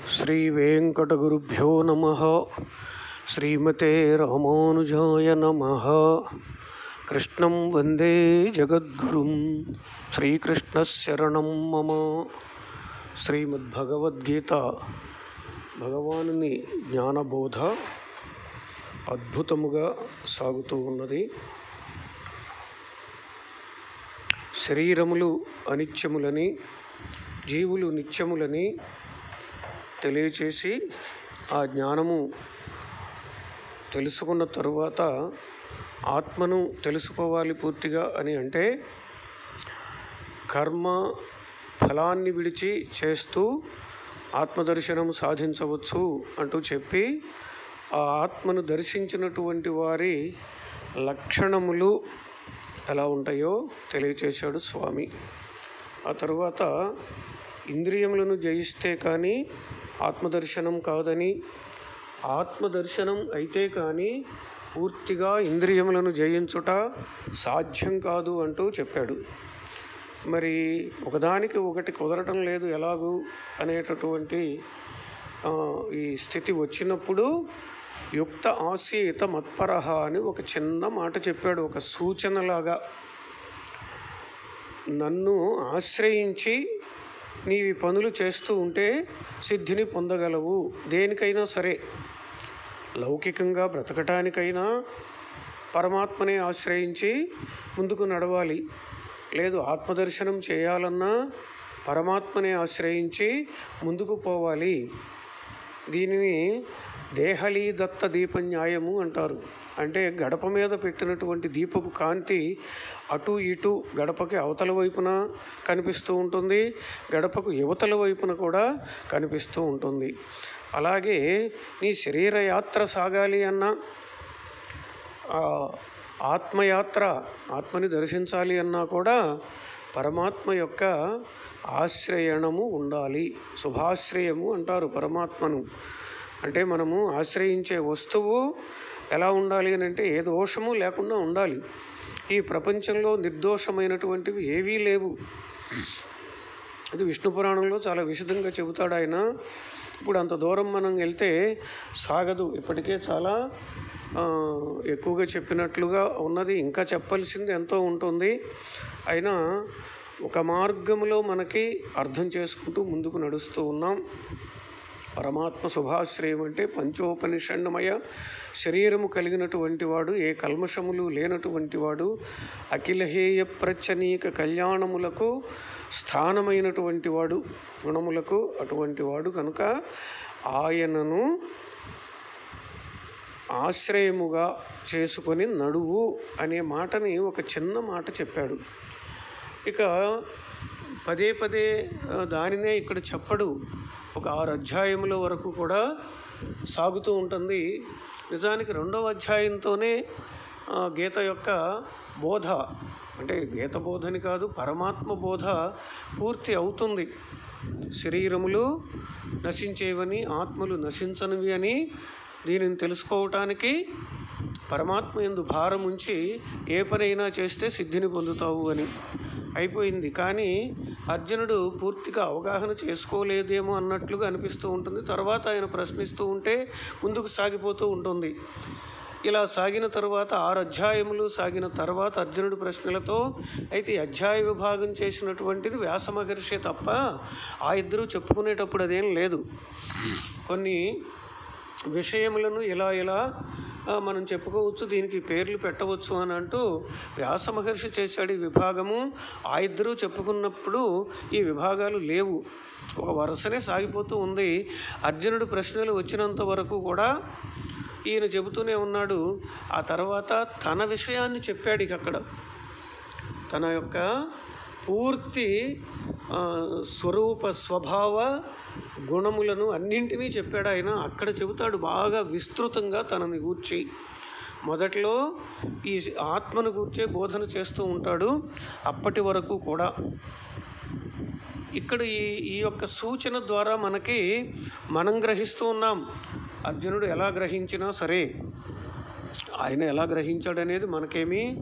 శ్రీవేంకటగురుభ్యో నమ శ్రీమతే రామానుజాయ నమ కృష్ణం వందే జగద్గురుం శ్రీకృష్ణశరణం మమ శ్రీమద్భగవద్గీత భగవానుని జ్ఞానబోధ అద్భుతముగా సాగుతూ ఉన్నది శరీరములు అనిత్యములని జీవులు నిత్యములని తెలియచేసి ఆ జ్ఞానము తెలుసుకున్న తరువాత ఆత్మను తెలుసుకోవాలి పూర్తిగా అని అంటే కర్మ ఫలాన్ని విడిచి చేస్తూ ఆత్మదర్శనం సాధించవచ్చు అంటూ చెప్పి ఆ ఆత్మను దర్శించినటువంటి వారి లక్షణములు ఎలా ఉంటాయో తెలియచేశాడు స్వామి ఆ తరువాత ఇంద్రియములను జయిస్తే కానీ ఆత్మదర్శనం కాదని ఆత్మదర్శనం అయితే కానీ పూర్తిగా ఇంద్రియములను జయించుట సాధ్యం కాదు అంటూ చెప్పాడు మరి ఒకదానికి ఒకటి కుదరటం లేదు ఎలాగూ అనేటటువంటి ఆ, ఈ స్థితి వచ్చినప్పుడు యుక్త ఆసీత మత్పరహ అని ఒక చిన్న మాట చెప్పాడు ఒక సూచనలాగా నన్ను ఆశ్రయించి నీవి పనులు చేస్తూ ఉంటే సిద్ధిని పొందగలవు దేనికైనా సరే లౌకికంగా బ్రతకటానికైనా పరమాత్మనే ఆశ్రయించి ముందుకు నడవాలి లేదు ఆత్మదర్శనం చేయాలన్నా పరమాత్మనే ఆశ్రయించి ముందుకు పోవాలి దీనిని దేహలీ దత్త దీప న్యాయము అంటారు అంటే గడప మీద పెట్టినటువంటి దీపపు కాంతి అటు ఇటు గడపకి అవతల వైపున కనిపిస్తూ ఉంటుంది గడపకు యువతల వైపున కూడా కనిపిస్తూ ఉంటుంది అలాగే నీ శరీర యాత్ర సాగాలి అన్నా ఆ ఆత్మయాత్ర ఆత్మని దర్శించాలి అన్నా కూడా పరమాత్మ యొక్క ఆశ్రయణము ఉండాలి శుభాశ్రయము అంటారు పరమాత్మను అంటే మనము ఆశ్రయించే వస్తువు ఎలా ఉండాలి అని అంటే ఏ దోషము లేకుండా ఉండాలి ఈ ప్రపంచంలో నిర్దోషమైనటువంటివి ఏవీ లేవు అది విష్ణు పురాణంలో చాలా విశదంగా చెబుతాడు ఆయన ఇప్పుడు అంత దూరం మనం వెళ్తే సాగదు ఇప్పటికే చాలా ఆ, ఎక్కువగా చెప్పినట్లుగా ఉన్నది ఇంకా చెప్పాల్సింది ఎంతో ఉంటుంది అయినా ఒక మార్గంలో మనకి అర్థం చేసుకుంటూ ముందుకు నడుస్తూ ఉన్నాం పరమాత్మ శుభాశ్రయం అంటే పంచోపనిషణ్ణమయ శరీరము కలిగినటువంటి వాడు ఏ కల్మషములు లేనటువంటి వాడు అఖిలహేయ ప్రచనీక కళ్యాణములకు స్థానమైనటువంటి వాడు గుణములకు అటువంటి వాడు కనుక ఆయనను ఆశ్రయముగా చేసుకొని నడువు అనే మాటని ఒక చిన్న మాట చెప్పాడు ఇక పదే పదే ఆ, దానినే ఇక్కడ చెప్పడు ఒక ఆరు అధ్యాయముల వరకు కూడా సాగుతూ ఉంటుంది నిజానికి రెండవ అధ్యాయంతోనే ఆ, గీత యొక్క బోధ అంటే గీత బోధని కాదు పరమాత్మ బోధ పూర్తి అవుతుంది శరీరములు నశించేవని ఆత్మలు నశించనివి అని దీనిని తెలుసుకోవటానికి పరమాత్మ ఎందు భారం ఉంచి ఏ పనైనా చేస్తే సిద్ధిని పొందుతావు అని అయిపోయింది కానీ అర్జునుడు పూర్తిగా అవగాహన చేసుకోలేదేమో అన్నట్లుగా అనిపిస్తూ ఉంటుంది తర్వాత ఆయన ప్రశ్నిస్తూ ఉంటే ముందుకు సాగిపోతూ ఉంటుంది ఇలా సాగిన తరువాత ఆరు అధ్యాయములు సాగిన తర్వాత అర్జునుడి ప్రశ్నలతో అయితే ఈ అధ్యాయ విభాగం చేసినటువంటిది వ్యాస మహర్షి తప్ప ఆ ఇద్దరు చెప్పుకునేటప్పుడు అదేం లేదు కొన్ని విషయములను ఇలా ఇలా ఆ, మనం చెప్పుకోవచ్చు దీనికి పేర్లు పెట్టవచ్చు అని అంటూ వ్యాస మహర్షి చేశాడు ఈ విభాగము ఆ ఇద్దరు చెప్పుకున్నప్పుడు ఈ విభాగాలు లేవు ఒక వరుసనే సాగిపోతూ ఉంది అర్జునుడు ప్రశ్నలు వచ్చినంత వరకు కూడా ఈయన చెబుతూనే ఉన్నాడు ఆ తర్వాత తన విషయాన్ని చెప్పాడు ఇక అక్కడ తన యొక్క పూర్తి ఆ, స్వరూప స్వభావ గుణములను అన్నింటినీ చెప్పాడు ఆయన అక్కడ చెబుతాడు బాగా విస్తృతంగా తనని గూర్చి మొదట్లో ఈ ఆత్మను గూర్చే బోధన చేస్తూ ఉంటాడు అప్పటి వరకు కూడా ఇక్కడ ఈ ఈ యొక్క సూచన ద్వారా మనకి మనం గ్రహిస్తూ ఉన్నాం అర్జునుడు ఎలా గ్రహించినా సరే ఆయన ఎలా గ్రహించాడనేది మనకేమీ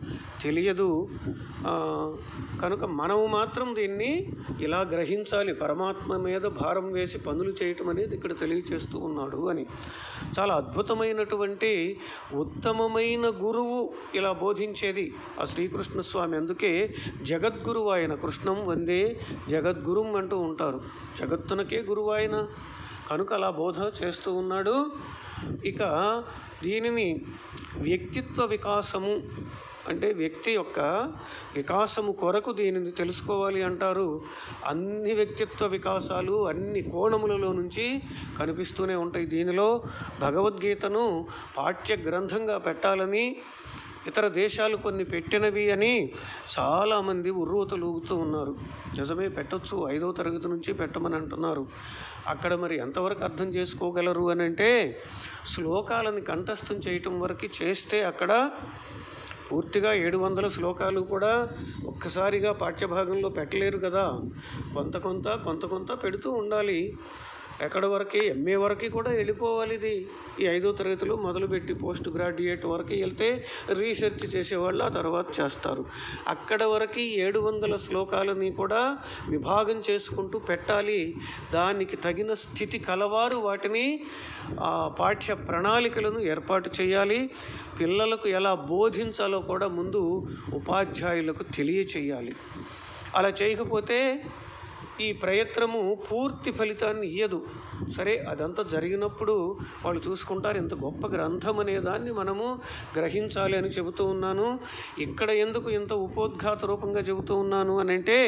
తెలియదు ఆ, కనుక మనము మాత్రం దీన్ని ఇలా గ్రహించాలి పరమాత్మ మీద భారం వేసి పనులు చేయటం అనేది ఇక్కడ తెలియచేస్తూ ఉన్నాడు అని చాలా అద్భుతమైనటువంటి ఉత్తమమైన గురువు ఇలా బోధించేది ఆ శ్రీకృష్ణ స్వామి అందుకే జగద్గురువు ఆయన కృష్ణం వందే జగద్గురుం అంటూ ఉంటారు జగత్తునకే గురువు ఆయన కనుక అలా బోధ చేస్తూ ఉన్నాడు ఇక దీనిని వ్యక్తిత్వ వికాసము అంటే వ్యక్తి యొక్క వికాసము కొరకు దీనిని తెలుసుకోవాలి అంటారు అన్ని వ్యక్తిత్వ వికాసాలు అన్ని కోణములలో నుంచి కనిపిస్తూనే ఉంటాయి దీనిలో భగవద్గీతను పాఠ్య గ్రంథంగా పెట్టాలని ఇతర దేశాలు కొన్ని పెట్టినవి అని చాలామంది ఉర్రూతలూగుతూ ఉన్నారు నిజమే పెట్టొచ్చు ఐదో తరగతి నుంచి పెట్టమని అంటున్నారు అక్కడ మరి ఎంతవరకు అర్థం చేసుకోగలరు అని అంటే శ్లోకాలని కంఠస్థం చేయటం వరకు చేస్తే అక్కడ పూర్తిగా ఏడు వందల శ్లోకాలు కూడా ఒక్కసారిగా పాఠ్యభాగంలో పెట్టలేరు కదా కొంత కొంత కొంత కొంత పెడుతూ ఉండాలి ఎక్కడ వరకు ఎంఏ వరకు కూడా వెళ్ళిపోవాలి ఇది ఈ ఐదో తరగతిలో మొదలుపెట్టి పోస్ట్ గ్రాడ్యుయేట్ వరకు వెళ్తే రీసెర్చ్ చేసేవాళ్ళు ఆ తర్వాత చేస్తారు అక్కడ వరకు ఏడు వందల శ్లోకాలని కూడా విభాగం చేసుకుంటూ పెట్టాలి దానికి తగిన స్థితి కలవారు వాటిని ఆ పాఠ్య ప్రణాళికలను ఏర్పాటు చేయాలి పిల్లలకు ఎలా బోధించాలో కూడా ముందు ఉపాధ్యాయులకు తెలియచేయాలి అలా చేయకపోతే ఈ ప్రయత్నము పూర్తి ఫలితాన్ని ఇయ్యదు సరే అదంతా జరిగినప్పుడు వాళ్ళు చూసుకుంటారు ఇంత గొప్ప గ్రంథం అనే దాన్ని మనము గ్రహించాలి అని చెబుతూ ఉన్నాను ఇక్కడ ఎందుకు ఇంత ఉపోద్ఘాత రూపంగా చెబుతూ ఉన్నాను అని అంటే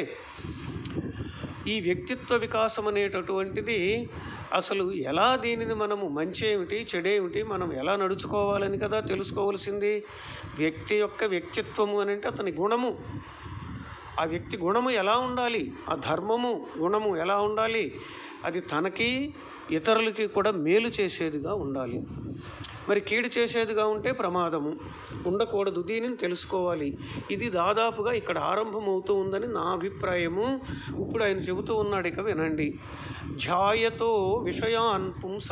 ఈ వ్యక్తిత్వ వికాసం అనేటటువంటిది అసలు ఎలా దీనిని మనము మంచి ఏమిటి చెడేమిటి మనం ఎలా నడుచుకోవాలని కదా తెలుసుకోవాల్సింది వ్యక్తి యొక్క వ్యక్తిత్వము అని అంటే అతని గుణము ఆ వ్యక్తి గుణము ఎలా ఉండాలి ఆ ధర్మము గుణము ఎలా ఉండాలి అది తనకి ఇతరులకి కూడా మేలు చేసేదిగా ఉండాలి మరి కీడు చేసేదిగా ఉంటే ప్రమాదము ఉండకూడదు దీనిని తెలుసుకోవాలి ఇది దాదాపుగా ఇక్కడ ఆరంభమవుతూ ఉందని నా అభిప్రాయము ఇప్పుడు ఆయన చెబుతూ ఉన్నాడు ఇక వినండి ఝాయతో విషయాన్ పుంస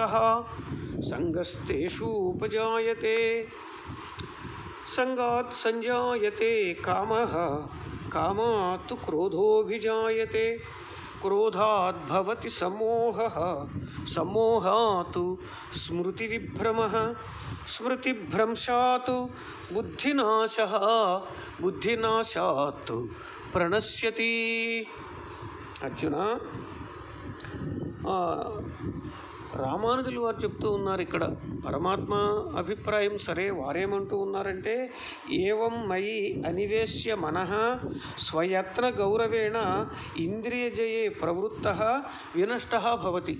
సంగస్తేషు ఉపజాయతే సంగాత్ సంజాయతే కామ కామాత్ క్రోధోభిజాయతే క్రోధాత్ భవతి సమోహ సమోహాత్ స్మృతివిభ్రమ స్మృతిభ్రంశాత్ బుద్ధినాశ బుద్ధినాశాత్ ప్రణశ్యతి అర్జున ఆ, రామానుజులు వారు చెప్తూ ఉన్నారు ఇక్కడ పరమాత్మ అభిప్రాయం సరే వారేమంటూ ఉన్నారంటే ఏవం మయి అనివేశ్య మనః స్వయత్న గౌరవేణ ఇంద్రియజయే ప్రవృత్త వినష్ట భవతి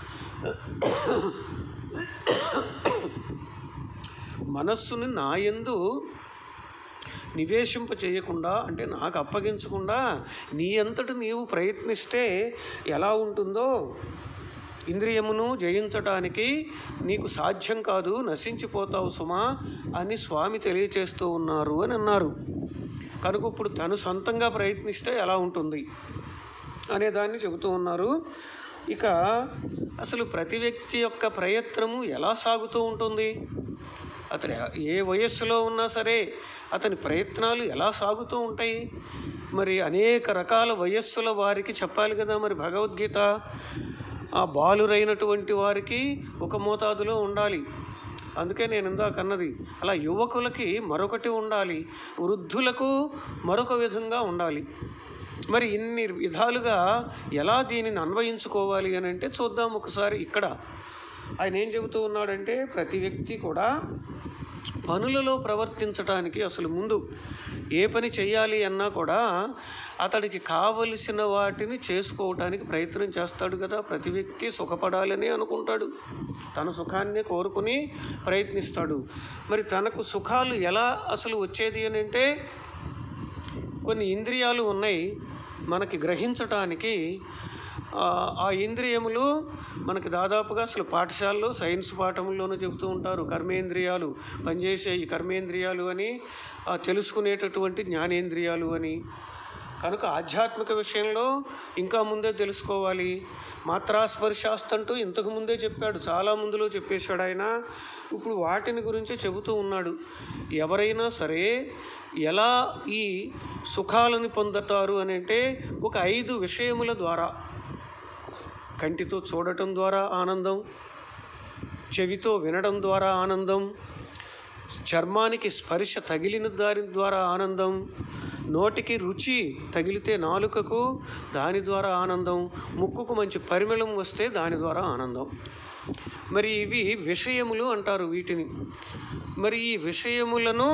మనస్సుని నాయందు నివేశింప చేయకుండా అంటే నాకు అప్పగించకుండా నీ అంతటి నీవు ప్రయత్నిస్తే ఎలా ఉంటుందో ఇంద్రియమును జయించటానికి నీకు సాధ్యం కాదు నశించిపోతావు సుమా అని స్వామి తెలియచేస్తూ ఉన్నారు అని అన్నారు కనుక ఇప్పుడు తను సొంతంగా ప్రయత్నిస్తే ఎలా ఉంటుంది అనే దాన్ని చెబుతూ ఉన్నారు ఇక అసలు ప్రతి వ్యక్తి యొక్క ప్రయత్నము ఎలా సాగుతూ ఉంటుంది అతని ఏ వయస్సులో ఉన్నా సరే అతని ప్రయత్నాలు ఎలా సాగుతూ ఉంటాయి మరి అనేక రకాల వయస్సుల వారికి చెప్పాలి కదా మరి భగవద్గీత ఆ బాలురైనటువంటి వారికి ఒక మోతాదులో ఉండాలి అందుకే నేను ఇందాక అన్నది అలా యువకులకి మరొకటి ఉండాలి వృద్ధులకు మరొక విధంగా ఉండాలి మరి ఇన్ని విధాలుగా ఎలా దీనిని అన్వయించుకోవాలి అని అంటే చూద్దాం ఒకసారి ఇక్కడ ఆయన ఏం చెబుతూ ఉన్నాడంటే ప్రతి వ్యక్తి కూడా పనులలో ప్రవర్తించటానికి అసలు ముందు ఏ పని చేయాలి అన్నా కూడా అతడికి కావలసిన వాటిని చేసుకోవటానికి ప్రయత్నం చేస్తాడు కదా ప్రతి వ్యక్తి సుఖపడాలని అనుకుంటాడు తన సుఖాన్ని కోరుకుని ప్రయత్నిస్తాడు మరి తనకు సుఖాలు ఎలా అసలు వచ్చేది అని అంటే కొన్ని ఇంద్రియాలు ఉన్నాయి మనకి గ్రహించటానికి ఆ, ఆ ఇంద్రియములు మనకి దాదాపుగా అసలు పాఠశాలలో సైన్స్ పాఠంలోనూ చెబుతూ ఉంటారు కర్మేంద్రియాలు పనిచేసే ఈ కర్మేంద్రియాలు అని ఆ, తెలుసుకునేటటువంటి జ్ఞానేంద్రియాలు అని కనుక ఆధ్యాత్మిక విషయంలో ఇంకా ముందే తెలుసుకోవాలి మాత్రాస్పర్శాస్తంటూ ఇంతకు ముందే చెప్పాడు చాలా ముందులో చెప్పేశాడు ఆయన ఇప్పుడు వాటిని గురించి చెబుతూ ఉన్నాడు ఎవరైనా సరే ఎలా ఈ సుఖాలను పొందుతారు అని అంటే ఒక ఐదు విషయముల ద్వారా కంటితో చూడటం ద్వారా ఆనందం చెవితో వినడం ద్వారా ఆనందం చర్మానికి స్పర్శ తగిలిన దాని ద్వారా ఆనందం నోటికి రుచి తగిలితే నాలుకకు దాని ద్వారా ఆనందం ముక్కుకు మంచి పరిమళం వస్తే దాని ద్వారా ఆనందం మరి ఇవి విషయములు అంటారు వీటిని మరి ఈ విషయములను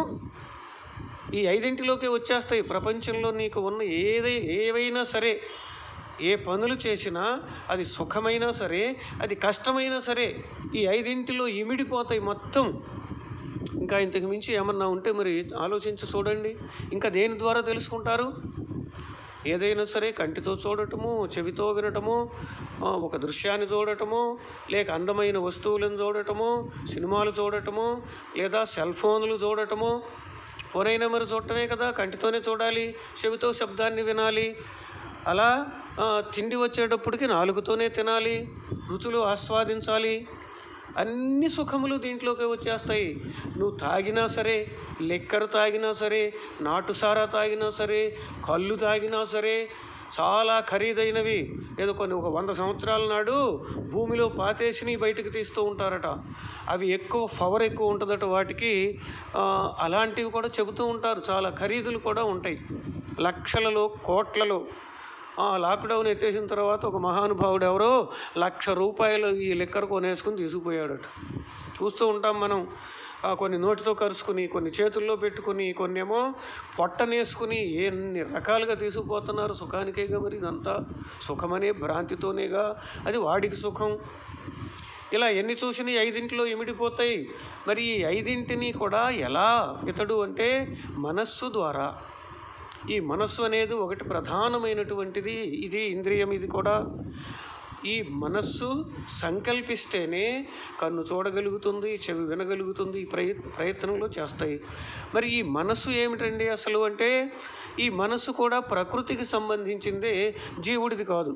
ఈ ఐదింటిలోకి వచ్చేస్తాయి ప్రపంచంలో నీకు ఉన్న ఏదై ఏవైనా సరే ఏ పనులు చేసినా అది సుఖమైనా సరే అది కష్టమైనా సరే ఈ ఐదింటిలో ఇమిడిపోతాయి మొత్తం ఇంకా ఇంతకు మించి ఏమన్నా ఉంటే మరి ఆలోచించి చూడండి ఇంకా దేని ద్వారా తెలుసుకుంటారు ఏదైనా సరే కంటితో చూడటము చెవితో వినటము ఆ, ఒక దృశ్యాన్ని చూడటము లేక అందమైన వస్తువులను చూడటము సినిమాలు చూడటము లేదా సెల్ ఫోన్లు చూడటము ఫోనైనా మరి చూడటమే కదా కంటితోనే చూడాలి చెవితో శబ్దాన్ని వినాలి అలా ఆ, తిండి వచ్చేటప్పటికి నాలుగుతోనే తినాలి రుచులు ఆస్వాదించాలి అన్ని సుఖములు దీంట్లోకి వచ్చేస్తాయి నువ్వు తాగినా సరే లెక్కరు తాగినా సరే నాటుసారా తాగినా సరే కళ్ళు తాగినా సరే చాలా ఖరీదైనవి ఏదో కొన్ని ఒక వంద సంవత్సరాల నాడు భూమిలో పాతేసిని బయటకు తీస్తూ ఉంటారట అవి ఎక్కువ పవర్ ఎక్కువ ఉంటుందట వాటికి ఆ, అలాంటివి కూడా చెబుతూ ఉంటారు చాలా ఖరీదులు కూడా ఉంటాయి లక్షలలో కోట్లలో ఆ లాక్డౌన్ ఎత్తేసిన తర్వాత ఒక మహానుభావుడు ఎవరో లక్ష రూపాయలు ఈ లిక్కర్ కొనేసుకుని తీసుకుపోయాడట చూస్తూ ఉంటాం మనం ఆ, కొన్ని నోటితో కరుచుకుని కొన్ని చేతుల్లో పెట్టుకుని కొన్ని ఏమో పొట్టనేసుకుని ఎన్ని రకాలుగా తీసుకుపోతున్నారు సుఖానికేగా మరి ఇదంతా సుఖమనే భ్రాంతితోనేగా అది వాడికి సుఖం ఇలా ఎన్ని చూసినా ఈ ఐదింటిలో ఇమిడిపోతాయి మరి ఈ ఐదింటిని కూడా ఎలా ఇతడు అంటే మనస్సు ద్వారా ఈ మనస్సు అనేది ఒకటి ప్రధానమైనటువంటిది ఇది ఇంద్రియం ఇది కూడా ఈ మనస్సు సంకల్పిస్తేనే కన్ను చూడగలుగుతుంది చెవి వినగలుగుతుంది ఈ ప్రయ ప్రయత్నంలో చేస్తాయి మరి ఈ మనస్సు ఏమిటండి అసలు అంటే ఈ మనస్సు కూడా ప్రకృతికి సంబంధించిందే జీవుడిది కాదు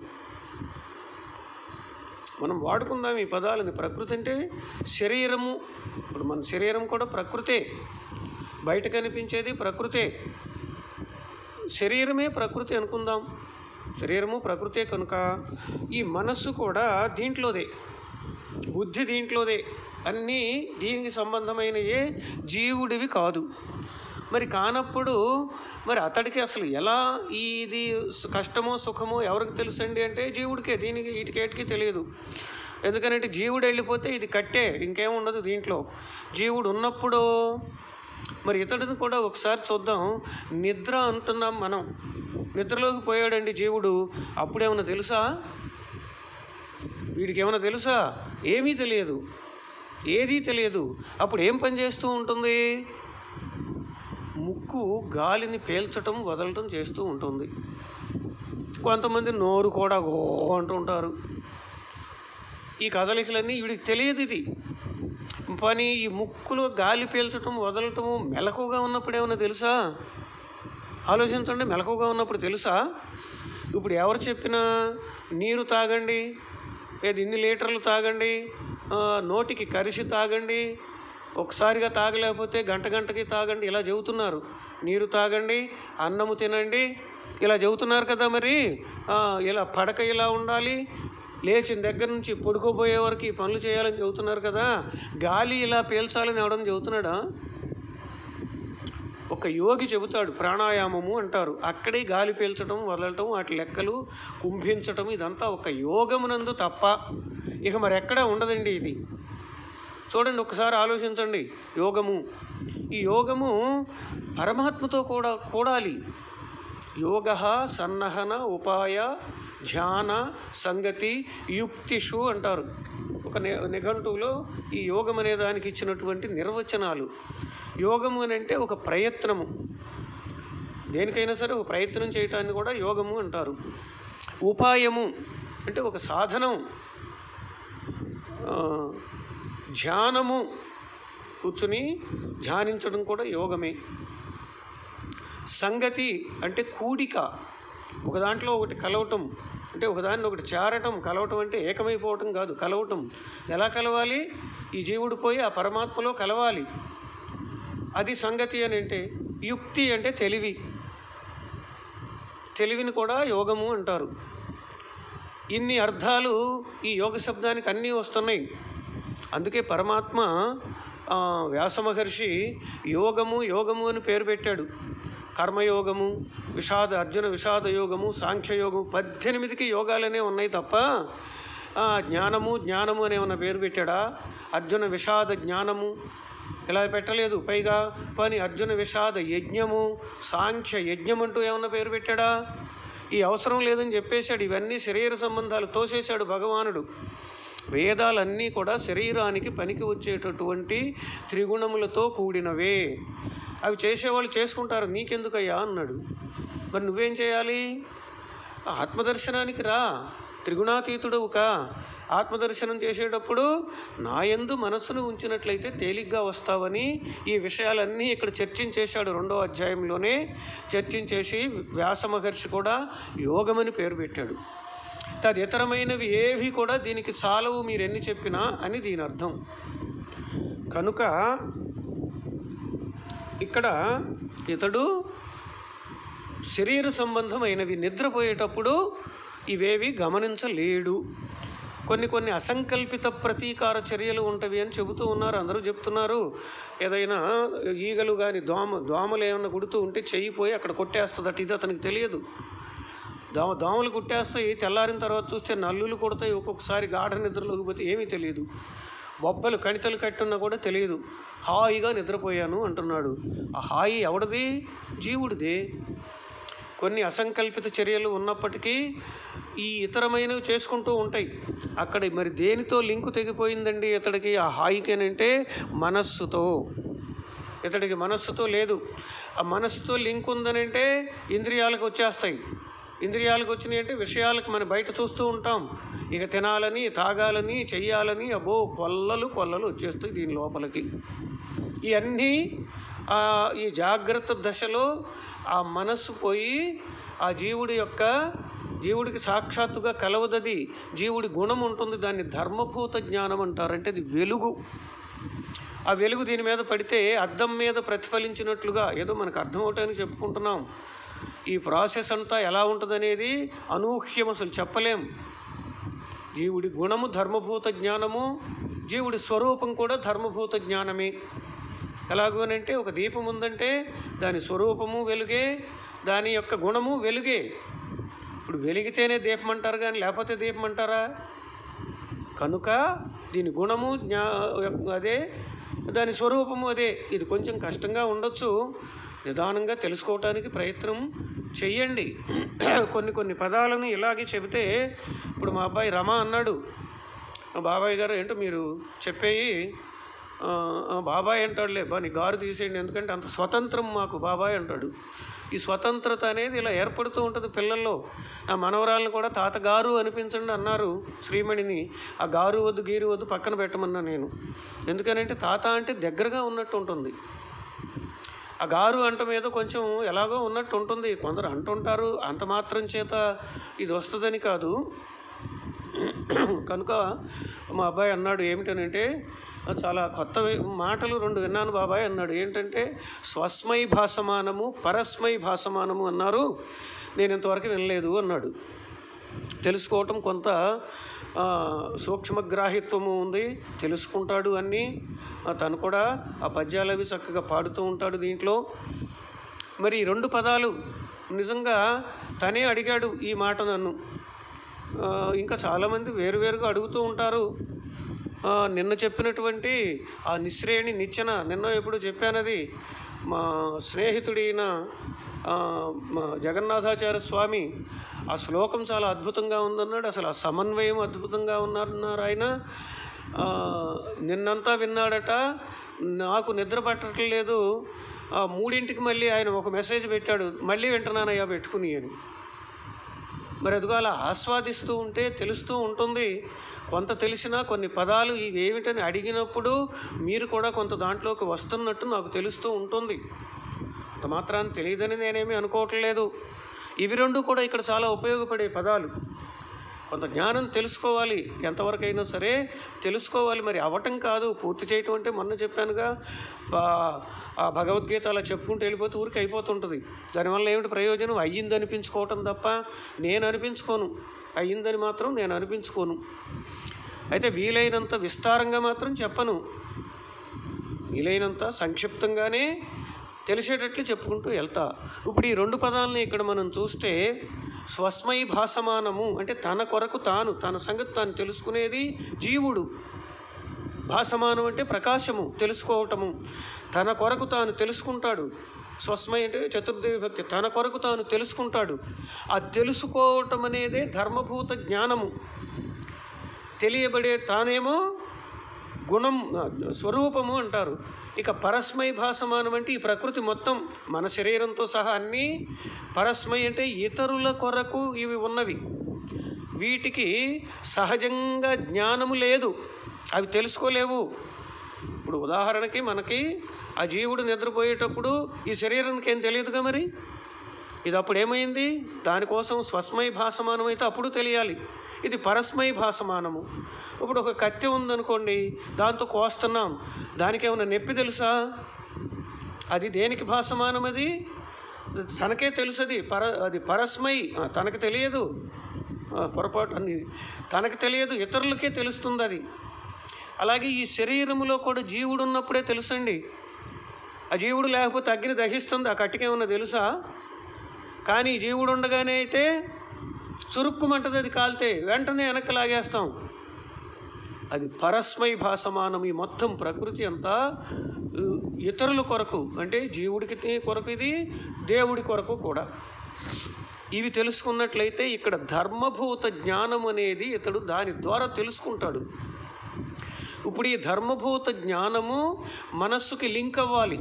మనం వాడుకుందాం ఈ పదాలని ప్రకృతి అంటే శరీరము ఇప్పుడు మన శరీరం కూడా ప్రకృతే బయట కనిపించేది ప్రకృతే శరీరమే ప్రకృతి అనుకుందాం శరీరము ప్రకృతే కనుక ఈ మనస్సు కూడా దీంట్లోదే బుద్ధి దీంట్లోదే అన్నీ దీనికి సంబంధమైనయే జీవుడివి కాదు మరి కానప్పుడు మరి అతడికి అసలు ఎలా ఇది సు- కష్టమో సుఖమో ఎవరికి తెలుసండి అంటే జీవుడికే దీనికి వీటికేటికి తెలియదు ఎందుకంటే జీవుడు వెళ్ళిపోతే ఇది కట్టే ఇంకేం ఉండదు దీంట్లో జీవుడు ఉన్నప్పుడు మరి ఇతడిని కూడా ఒకసారి చూద్దాం నిద్ర అంటున్నాం మనం నిద్రలోకి పోయాడండి జీవుడు అప్పుడేమన్నా తెలుసా వీడికి ఏమైనా తెలుసా ఏమీ తెలియదు ఏదీ తెలియదు అప్పుడు ఏం పని చేస్తూ ఉంటుంది ముక్కు గాలిని పేల్చటం వదలటం చేస్తూ ఉంటుంది కొంతమంది నోరు కూడా గో అంటుంటారు ఈ కదలికలన్నీ వీడికి తెలియదు ఇది పని ఈ ముక్కులో గాలి పీల్చటం వదలటము మెలకుగా ఉన్నప్పుడు ఏమైనా తెలుసా ఆలోచించండి మెలకుగా ఉన్నప్పుడు తెలుసా ఇప్పుడు ఎవరు చెప్పినా నీరు తాగండి లేదు ఇన్ని లీటర్లు తాగండి ఆ, నోటికి కరిసి తాగండి ఒకసారిగా తాగలేకపోతే గంట గంటకి తాగండి ఇలా చెబుతున్నారు నీరు తాగండి అన్నము తినండి ఇలా చెబుతున్నారు కదా మరి ఆ, ఇలా పడక ఇలా ఉండాలి లేచిన దగ్గర నుంచి పడుకోబోయే వరకు ఈ పనులు చేయాలని చెబుతున్నారు కదా గాలి ఇలా పీల్చాలని ఎవడని చెబుతున్నాడా ఒక యోగి చెబుతాడు ప్రాణాయామము అంటారు అక్కడే గాలి పీల్చడం వదలటం వాటి లెక్కలు కుంభించటం ఇదంతా ఒక యోగమునందు తప్ప ఇక మరి ఎక్కడా ఉండదండి ఇది చూడండి ఒకసారి ఆలోచించండి యోగము ఈ యోగము పరమాత్మతో కూడా కూడాలి యోగ సన్నహన ఉపాయ ధ్యాన సంగతి యుక్తిషు అంటారు ఒక ని నిఘంటువులో ఈ యోగం అనే దానికి ఇచ్చినటువంటి నిర్వచనాలు యోగము అని అంటే ఒక ప్రయత్నము దేనికైనా సరే ఒక ప్రయత్నం చేయటాన్ని కూడా యోగము అంటారు ఉపాయము అంటే ఒక సాధనం ఆ, ధ్యానము కూర్చుని ధ్యానించడం కూడా యోగమే సంగతి అంటే కూడిక ఒక దాంట్లో ఒకటి కలవటం అంటే ఒకదాన్ని ఒకటి చేరటం కలవటం అంటే ఏకమైపోవటం కాదు కలవటం ఎలా కలవాలి ఈ జీవుడు పోయి ఆ పరమాత్మలో కలవాలి అది సంగతి అని అంటే యుక్తి అంటే తెలివి తెలివిని కూడా యోగము అంటారు ఇన్ని అర్థాలు ఈ యోగ శబ్దానికి అన్నీ వస్తున్నాయి అందుకే పరమాత్మ ఆ, వ్యాస మహర్షి యోగము యోగము అని పేరు పెట్టాడు కర్మయోగము విషాద అర్జున విషాద యోగము సాంఖ్యయోగము పద్దెనిమిదికి యోగాలనే ఉన్నాయి తప్ప ఆ, జ్ఞానము జ్ఞానము అనే ఉన్న పేరు పెట్టాడా అర్జున విషాద జ్ఞానము ఇలా పెట్టలేదు పైగా పని అర్జున విషాద యజ్ఞము సాంఖ్య యజ్ఞం అంటూ ఏమన్నా పేరు పెట్టాడా ఈ అవసరం లేదని చెప్పేశాడు ఇవన్నీ శరీర సంబంధాలు తోసేశాడు భగవానుడు వేదాలన్నీ కూడా శరీరానికి పనికి వచ్చేటటువంటి త్రిగుణములతో కూడినవే అవి చేసేవాళ్ళు చేసుకుంటారు నీకెందుకయ్యా అన్నాడు మరి నువ్వేం చేయాలి ఆత్మదర్శనానికి రా త్రిగుణాతీతుడవు కా ఆత్మదర్శనం చేసేటప్పుడు నాయందు మనస్సును ఉంచినట్లయితే తేలిగ్గా వస్తావని ఈ విషయాలన్నీ ఇక్కడ చర్చించేశాడు రెండో అధ్యాయంలోనే చర్చించేసి వ్యాస మహర్షి కూడా యోగమని పేరు పెట్టాడు తదితరమైనవి ఏవి కూడా దీనికి చాలవు మీరు ఎన్ని చెప్పినా అని దీని అర్థం కనుక ఇక్కడ ఇతడు శరీర సంబంధమైనవి నిద్రపోయేటప్పుడు ఇవేవి గమనించలేడు కొన్ని కొన్ని అసంకల్పిత ప్రతీకార చర్యలు ఉంటవి అని చెబుతూ ఉన్నారు అందరూ చెప్తున్నారు ఏదైనా ఈగలు కానీ దోమ దోమలు ఏమైనా కుడుతూ ఉంటే చెయ్యిపోయి అక్కడ కొట్టేస్తుందట ఇది అతనికి తెలియదు దోమ దోమలు కుట్టేస్తాయి తెల్లారిన తర్వాత చూస్తే నల్లులు కొడతాయి ఒక్కొక్కసారి గాఢ నిద్రలోకి పోతే ఏమీ తెలియదు బొబ్బలు కణితలు కట్టున్నా కూడా తెలియదు హాయిగా నిద్రపోయాను అంటున్నాడు ఆ హాయి ఎవడిది జీవుడిదే కొన్ని అసంకల్పిత చర్యలు ఉన్నప్పటికీ ఈ ఇతరమైనవి చేసుకుంటూ ఉంటాయి అక్కడ మరి దేనితో లింకు తెగిపోయిందండి ఇతడికి ఆ హాయికేనంటే మనస్సుతో ఇతడికి మనస్సుతో లేదు ఆ మనస్సుతో లింక్ ఉందనంటే ఇంద్రియాలకు వచ్చేస్తాయి ఇంద్రియాలకు వచ్చినాయి అంటే విషయాలకు మనం బయట చూస్తూ ఉంటాం ఇక తినాలని తాగాలని చెయ్యాలని అబ్బో కొల్లలు కొల్లలు వచ్చేస్తాయి దీని లోపలికి ఇవన్నీ ఆ, ఈ జాగ్రత్త దశలో ఆ మనస్సు పోయి ఆ జీవుడి యొక్క జీవుడికి సాక్షాత్తుగా కలవదది జీవుడి గుణం ఉంటుంది దాన్ని ధర్మభూత జ్ఞానం అంటారు అంటే అది వెలుగు ఆ వెలుగు దీని మీద పడితే అద్దం మీద ప్రతిఫలించినట్లుగా ఏదో మనకు అర్థం అవటానికి చెప్పుకుంటున్నాం ఈ ప్రాసెస్ అంతా ఎలా ఉంటుందనేది అనూహ్యం అసలు చెప్పలేం జీవుడి గుణము ధర్మభూత జ్ఞానము జీవుడి స్వరూపం కూడా ధర్మభూత జ్ఞానమే ఎలాగూ అని అంటే ఒక దీపం ఉందంటే దాని స్వరూపము వెలుగే దాని యొక్క గుణము వెలుగే ఇప్పుడు వెలిగితేనే దీపం అంటారు కానీ లేకపోతే దీపం అంటారా కనుక దీని గుణము జ్ఞా అదే దాని స్వరూపము అదే ఇది కొంచెం కష్టంగా ఉండొచ్చు నిదానంగా తెలుసుకోవటానికి ప్రయత్నం చెయ్యండి కొన్ని కొన్ని పదాలను ఇలాగే చెబితే ఇప్పుడు మా అబ్బాయి రమ అన్నాడు మా బాబాయ్ గారు ఏంటో మీరు చెప్పేయి ఆ, ఆ, బాబాయ్ అంటాడులే బా నీ గారు తీసేయండి ఎందుకంటే అంత స్వతంత్రం మాకు బాబాయ్ అంటాడు ఈ స్వతంత్రత అనేది ఇలా ఏర్పడుతూ ఉంటుంది పిల్లల్లో నా మనవరాలను కూడా తాతగారు అనిపించండి అన్నారు శ్రీమణిని ఆ గారు వద్దు గీరు వద్దు పక్కన పెట్టమన్నా నేను ఎందుకనంటే తాత అంటే దగ్గరగా ఉన్నట్టు ఉంటుంది ఆ గారు అంట మీద కొంచెం ఎలాగో ఉన్నట్టు ఉంటుంది కొందరు అంటుంటారు అంత మాత్రం చేత ఇది వస్తుందని కాదు కనుక మా అబ్బాయి అన్నాడు ఏమిటనంటే చాలా కొత్త వి- మాటలు రెండు విన్నాను బాబాయ్ అన్నాడు ఏంటంటే స్వస్మై భాసమానము పరస్మై భాసమానము అన్నారు నేను ఇంతవరకు వినలేదు అన్నాడు తెలుసుకోవటం కొంత ఆ, సూక్ష్మగ్రాహిత్వము ఉంది తెలుసుకుంటాడు అన్నీ ఆ, తను కూడా ఆ పద్యాలు అవి చక్కగా పాడుతూ ఉంటాడు దీంట్లో మరి ఈ రెండు పదాలు నిజంగా తనే అడిగాడు ఈ మాట నన్ను ఆ, ఇంకా చాలామంది వేరువేరుగా అడుగుతూ ఉంటారు ఆ, నిన్న చెప్పినటువంటి ఆ నిశ్రేణి నిచ్చెన నిన్న ఎప్పుడు చెప్పానది మా స్నేహితుడైన ఆ, మా జగన్నాథాచార్య స్వామి ఆ శ్లోకం చాలా అద్భుతంగా ఉందన్నాడు అసలు ఆ సమన్వయం అద్భుతంగా ఉన్నారన్నారు ఆయన ఆ, నిన్నంతా విన్నాడట నాకు నిద్ర పట్టట్లేదు ఆ, మూడింటికి మళ్ళీ ఆయన ఒక మెసేజ్ పెట్టాడు మళ్ళీ వింటున్నానయ్యా పెట్టుకుని అని మరి అదిగో అలా ఆస్వాదిస్తూ ఉంటే తెలుస్తూ ఉంటుంది కొంత తెలిసినా కొన్ని పదాలు ఇవి ఏమిటని అడిగినప్పుడు మీరు కూడా కొంత దాంట్లోకి వస్తున్నట్టు నాకు తెలుస్తూ ఉంటుంది అంత మాత్రాన్ని తెలియదని నేనేమీ అనుకోవట్లేదు ఇవి రెండు కూడా ఇక్కడ చాలా ఉపయోగపడే పదాలు కొంత జ్ఞానం తెలుసుకోవాలి ఎంతవరకు అయినా సరే తెలుసుకోవాలి మరి అవ్వటం కాదు పూర్తి చేయటం అంటే మొన్న చెప్పానుగా బా- ఆ భగవద్గీత అలా చెప్పుకుంటూ వెళ్ళిపోతే ఊరికి అయిపోతుంటుంది దానివల్ల ఏమిటి ప్రయోజనం అయ్యింది అనిపించుకోవటం తప్ప నేను అనిపించుకోను అయ్యిందని మాత్రం నేను అనిపించుకోను అయితే వీలైనంత విస్తారంగా మాత్రం చెప్పను వీలైనంత సంక్షిప్తంగానే తెలిసేటట్లు చెప్పుకుంటూ వెళ్తా ఇప్పుడు ఈ రెండు పదాలని ఇక్కడ మనం చూస్తే స్వస్మై భాసమానము అంటే తన కొరకు తాను తన సంగతి తాను తెలుసుకునేది జీవుడు భాసమానం అంటే ప్రకాశము తెలుసుకోవటము తన కొరకు తాను తెలుసుకుంటాడు స్వస్మై అంటే చతుర్థి విభక్తి తన కొరకు తాను తెలుసుకుంటాడు ఆ తెలుసుకోవటం అనేదే ధర్మభూత జ్ఞానము తెలియబడే తానేమో గుణం ఆ, స్వరూపము అంటారు ఇక పరస్మై భాసమానం అంటే ఈ ప్రకృతి మొత్తం మన శరీరంతో సహా అన్నీ పరస్మై అంటే ఇతరుల కొరకు ఇవి ఉన్నవి వీటికి సహజంగా జ్ఞానము లేదు అవి తెలుసుకోలేవు ఇప్పుడు ఉదాహరణకి మనకి ఆ జీవుడు నిద్రపోయేటప్పుడు ఈ శరీరానికి ఏం తెలియదుగా మరి ఇది అప్పుడు ఏమైంది దానికోసం స్వస్మై భాసమానం అయితే అప్పుడు తెలియాలి ఇది పరస్మై భాసమానము ఇప్పుడు ఒక కత్తి ఉందనుకోండి దాంతో కోస్తున్నాం దానికి ఏమైనా నొప్పి తెలుసా అది దేనికి భాసమానం అది తనకే తెలుసు అది పర అది పరస్మై ఆ, తనకు తెలియదు ఆ, పొరపాటు అని తనకు తెలియదు ఇతరులకే తెలుస్తుంది అది అలాగే ఈ శరీరములో కూడా జీవుడు ఉన్నప్పుడే తెలుసండి ఆ జీవుడు లేకపోతే అగ్ని దహిస్తుంది ఆ కట్టికేమన్నా తెలుసా కానీ ఈ జీవుడు ఉండగానే అయితే చురుక్కుమంటది అది కాలితే వెంటనే వెనక్కి లాగేస్తాం అది పరస్మై భాసమానం ఈ మొత్తం ప్రకృతి అంతా ఉ, ఇతరుల కొరకు అంటే జీవుడికి తి- కొరకు ఇది దేవుడి కొరకు కూడా ఇవి తెలుసుకున్నట్లయితే ఇక్కడ ధర్మభూత జ్ఞానం అనేది ఇతడు దాని ద్వారా తెలుసుకుంటాడు ఇప్పుడు ఈ ధర్మభూత జ్ఞానము మనస్సుకి లింక్ అవ్వాలి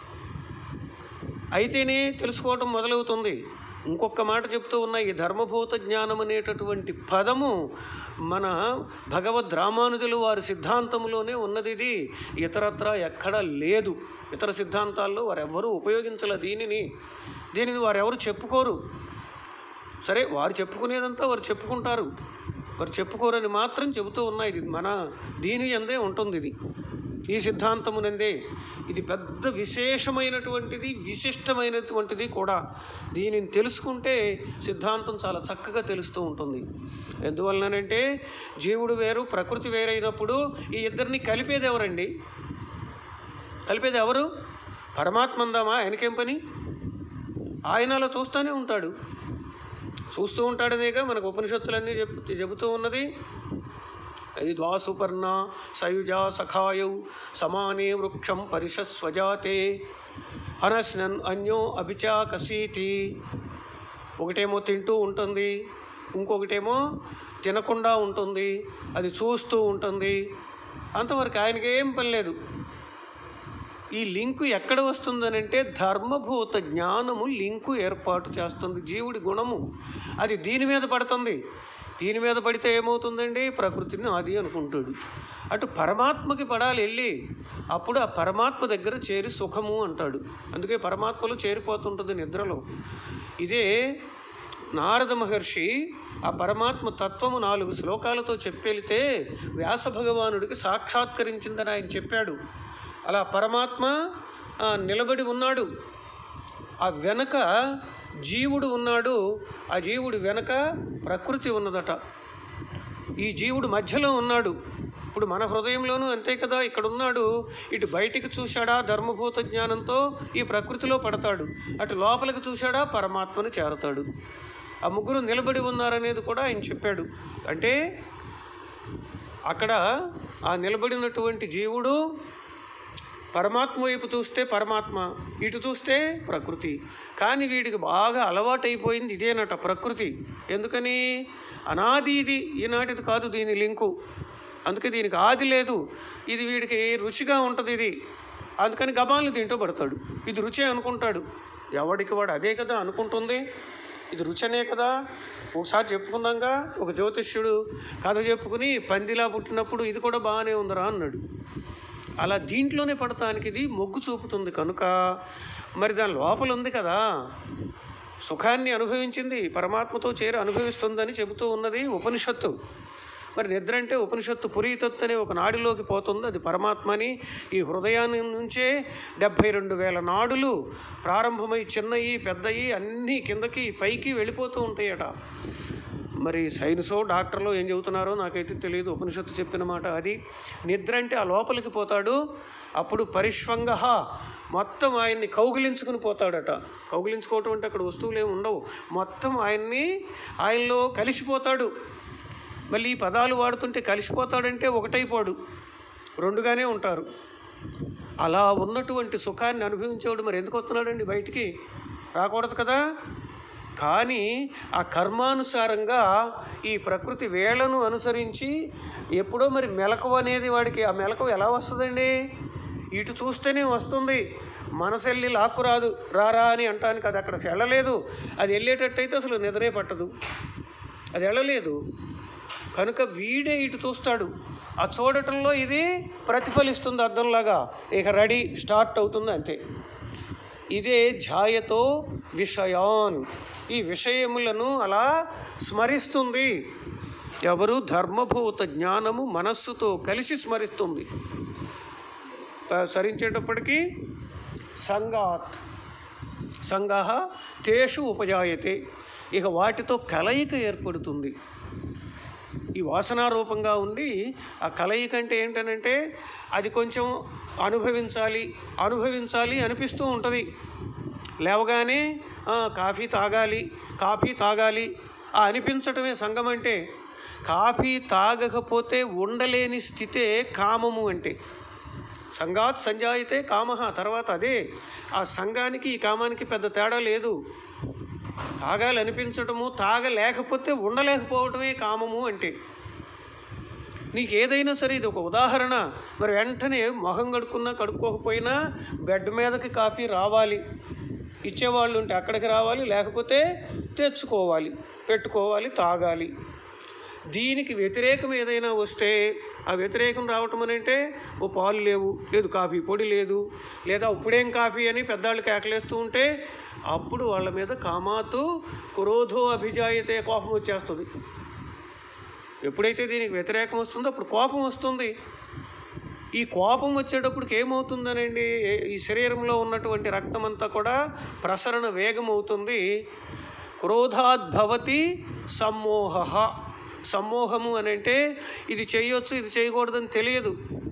అయితేనే తెలుసుకోవటం మొదలవుతుంది ఇంకొక మాట చెప్తూ ఉన్న ఈ ధర్మభూత జ్ఞానం అనేటటువంటి పదము మన భగవద్ రామానుజులు వారి సిద్ధాంతంలోనే ఉన్నది ఇది ఇతరత్ర ఎక్కడా లేదు ఇతర సిద్ధాంతాల్లో వారెవ్వరూ ఉపయోగించలే దీనిని దీనిని వారెవరు చెప్పుకోరు సరే వారు చెప్పుకునేదంతా వారు చెప్పుకుంటారు వారు చెప్పుకోరని మాత్రం చెబుతూ ఉన్నాయి ఇది మన దీని అందే ఉంటుంది ఇది ఈ సిద్ధాంతమునందే ఇది పెద్ద విశేషమైనటువంటిది విశిష్టమైనటువంటిది కూడా దీనిని తెలుసుకుంటే సిద్ధాంతం చాలా చక్కగా తెలుస్తూ ఉంటుంది ఎందువలనంటే జీవుడు వేరు ప్రకృతి వేరైనప్పుడు ఈ ఇద్దరిని కలిపేది ఎవరండి కలిపేది ఎవరు పరమాత్మ అందామా ఆయనకేం పని ఆయన అలా చూస్తూనే ఉంటాడు చూస్తూ ఉంటాడనేగా మనకు ఉపనిషత్తులన్నీ చెప్ చెబుతూ ఉన్నది ఇది ద్వాసుపర్ణ సయుజా సఖాయౌ సమానే వృక్షం పరిషస్వజాతే అనశ్నన్ అన్యో అభిచాకసీతి ఒకటేమో తింటూ ఉంటుంది ఇంకొకటేమో తినకుండా ఉంటుంది అది చూస్తూ ఉంటుంది అంతవరకు ఆయనకి ఏం పని లేదు ఈ లింకు ఎక్కడ వస్తుందనంటే ధర్మభూత జ్ఞానము లింకు ఏర్పాటు చేస్తుంది జీవుడి గుణము అది దీని మీద పడుతుంది దీని మీద పడితే ఏమవుతుందండి ప్రకృతిని అది అనుకుంటాడు అటు పరమాత్మకి పడాలి వెళ్ళి అప్పుడు ఆ పరమాత్మ దగ్గర చేరి సుఖము అంటాడు అందుకే పరమాత్మలో చేరిపోతుంటుంది నిద్రలో ఇదే నారద మహర్షి ఆ పరమాత్మ తత్వము నాలుగు శ్లోకాలతో చెప్పెళితే వ్యాస భగవానుడికి సాక్షాత్కరించిందని ఆయన చెప్పాడు అలా పరమాత్మ ఆ, నిలబడి ఉన్నాడు ఆ వెనక జీవుడు ఉన్నాడు ఆ జీవుడు వెనక ప్రకృతి ఉన్నదట ఈ జీవుడు మధ్యలో ఉన్నాడు ఇప్పుడు మన హృదయంలోనూ అంతే కదా ఇక్కడ ఉన్నాడు ఇటు బయటికి చూశాడా ధర్మభూత జ్ఞానంతో ఈ ప్రకృతిలో పడతాడు అటు లోపలికి చూశాడా పరమాత్మను చేరతాడు ఆ ముగ్గురు నిలబడి ఉన్నారనేది కూడా ఆయన చెప్పాడు అంటే అక్కడ ఆ నిలబడినటువంటి జీవుడు పరమాత్మ వైపు చూస్తే పరమాత్మ ఇటు చూస్తే ప్రకృతి కానీ వీడికి బాగా అలవాటైపోయింది ఇదేనట ప్రకృతి ఎందుకని అనాది ఇది ఈనాటిది కాదు దీని లింకు అందుకే దీనికి ఆది లేదు ఇది వీడికి రుచిగా ఉంటుంది ఇది అందుకని గబాలను తింటూ పడతాడు ఇది రుచే అనుకుంటాడు ఎవడికి వాడు అదే కదా అనుకుంటుంది ఇది రుచనే కదా ఒకసారి చెప్పుకున్నాగా ఒక జ్యోతిష్యుడు కథ చెప్పుకుని పందిలా పుట్టినప్పుడు ఇది కూడా బాగానే ఉందిరా అన్నాడు అలా దీంట్లోనే పడటానికి ఇది మొగ్గు చూపుతుంది కనుక మరి దాని లోపల ఉంది కదా సుఖాన్ని అనుభవించింది పరమాత్మతో చేరి అనుభవిస్తుందని చెబుతూ ఉన్నది ఉపనిషత్తు మరి నిద్ర అంటే ఉపనిషత్తు పురీతత్తు అనే ఒక నాడిలోకి పోతుంది అది పరమాత్మని ఈ హృదయాన్ని నుంచే డెబ్భై రెండు వేల నాడులు ప్రారంభమై చిన్నయి పెద్దయి అన్నీ కిందకి పైకి వెళ్ళిపోతూ ఉంటాయట మరి సైన్సో డాక్టర్లో ఏం చెబుతున్నారో నాకైతే తెలియదు ఉపనిషత్తు చెప్పిన మాట అది నిద్ర అంటే ఆ లోపలికి పోతాడు అప్పుడు పరిష్వంగ మొత్తం ఆయన్ని కౌగిలించుకుని పోతాడట కౌగిలించుకోవటం అంటే అక్కడ వస్తువులు ఏమి ఉండవు మొత్తం ఆయన్ని ఆయనలో కలిసిపోతాడు మళ్ళీ ఈ పదాలు వాడుతుంటే కలిసిపోతాడంటే ఒకటైపోడు రెండుగానే ఉంటారు అలా ఉన్నటువంటి సుఖాన్ని అనుభవించేవాడు మరి ఎందుకు వస్తున్నాడండి బయటికి రాకూడదు కదా కానీ ఆ కర్మానుసారంగా ఈ ప్రకృతి వేళను అనుసరించి ఎప్పుడో మరి మెలకువ అనేది వాడికి ఆ మెలకువ ఎలా వస్తుందండి ఇటు చూస్తేనే వస్తుంది మనసు వెళ్ళి లాక్కు రాదు రారా అని అంటానికి అది అక్కడ వెళ్ళలేదు అది వెళ్ళేటట్టయితే అసలు నిద్రే పట్టదు అది వెళ్ళలేదు కనుక వీడే ఇటు చూస్తాడు ఆ చూడటంలో ఇది ప్రతిఫలిస్తుంది అద్దంలాగా ఇక రెడీ స్టార్ట్ అవుతుంది అంతే ఇదే ఛాయతో విషయాన్ ఈ విషయములను అలా స్మరిస్తుంది ఎవరు ధర్మభూత జ్ఞానము మనస్సుతో కలిసి స్మరిస్తుంది త- సరించేటప్పటికీ సంగాత్ సంగ తేషు ఉపజాయతే ఇక వాటితో కలయిక ఏర్పడుతుంది ఈ వాసనారూపంగా ఉండి ఆ కలయిక అంటే ఏంటనంటే అది కొంచెం అనుభవించాలి అనుభవించాలి అనిపిస్తూ ఉంటుంది లేవగానే "ఆ, కాఫీ తాగాలి కాఫీ తాగాలి ఆ అనిపించటమే సంగం అంటే కాఫీ తాగకపోతే ఉండలేని స్థితే కామము అంటే సంగాత్ సంజాయితే కామ తర్వాత అదే ఆ సంఘానికి ఈ కామానికి పెద్ద తేడా లేదు తాగాలి అనిపించటము తాగలేకపోతే ఉండలేకపోవటమే కామము అంటే నీకు ఏదైనా సరే ఇది ఒక ఉదాహరణ మరి వెంటనే మొహం కడుక్కున్నా కడుక్కోకపోయినా బెడ్ మీదకి కాఫీ రావాలి ఇచ్చేవాళ్ళు ఉంటే అక్కడికి రావాలి లేకపోతే తెచ్చుకోవాలి పెట్టుకోవాలి తాగాలి దీనికి వ్యతిరేకం ఏదైనా వస్తే ఆ వ్యతిరేకం రావటం అని అంటే ఓ పాలు లేవు లేదు కాఫీ పొడి లేదు లేదా ఇప్పుడేం కాఫీ అని పెద్దవాళ్ళు కేకలేస్తూ ఉంటే అప్పుడు వాళ్ళ మీద కామాతు క్రోధో అభిజాయితే కోపం వచ్చేస్తుంది ఎప్పుడైతే దీనికి వ్యతిరేకం వస్తుందో అప్పుడు కోపం వస్తుంది ఈ కోపం వచ్చేటప్పటికి ఏమవుతుందనండి ఏ- ఈ శరీరంలో ఉన్నటువంటి రక్తం అంతా కూడా ప్రసరణ వేగం అవుతుంది క్రోధాద్భవతి సమ్మోహ సమ్మోహము అని అంటే ఇది చేయొచ్చు ఇది చేయకూడదని తెలియదు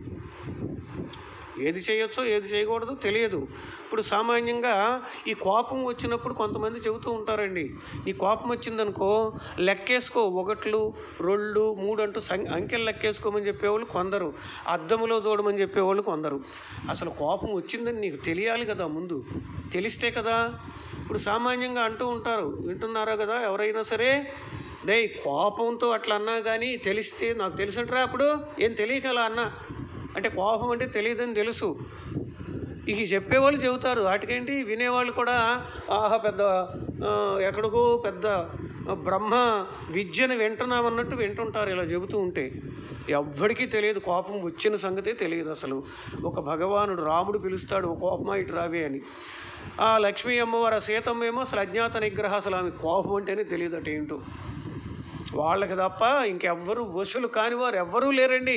ఏది చేయొచ్చో ఏది చేయకూడదో తెలియదు ఇప్పుడు సామాన్యంగా ఈ కోపం వచ్చినప్పుడు కొంతమంది చెబుతూ ఉంటారండి ఈ కోపం వచ్చిందనుకో లెక్కేసుకో ఒకట్లు రెండు మూడు అంటూ సం అంకెలు లెక్కేసుకోమని చెప్పేవాళ్ళు కొందరు అద్దములో చూడమని చెప్పేవాళ్ళు కొందరు అసలు కోపం వచ్చిందని నీకు తెలియాలి కదా ముందు తెలిస్తే కదా ఇప్పుడు సామాన్యంగా అంటూ ఉంటారు వింటున్నారా కదా ఎవరైనా సరే డే కోపంతో అట్లా అన్నా కానీ తెలిస్తే నాకు తెలుసుంటారా అప్పుడు ఏం తెలియక అలా అన్నా అంటే కోపం అంటే తెలియదని తెలుసు ఇక చెప్పేవాళ్ళు చెబుతారు వాటికేంటి వినేవాళ్ళు కూడా ఆహా పెద్ద ఆ, ఎక్కడికో పెద్ద బ్రహ్మ విద్యను వింటున్నామన్నట్టు వింటుంటారు ఇలా చెబుతూ ఉంటే ఎవ్వడికి తెలియదు కోపం వచ్చిన సంగతే తెలియదు అసలు ఒక భగవానుడు రాముడు పిలుస్తాడు "ఓ కోపమా ఇటు రావే అని ఆ లక్ష్మీ అమ్మవారు ఆ సీతమ్మ ఏమో అసలు అజ్ఞాత నిగ్రహ అసలు ఆమె కోపం అంటేనే తెలియదట ఏంటో వాళ్ళకి తప్ప ఇంకెవ్వరు వశులు కాని వారు ఎవ్వరూ లేరండి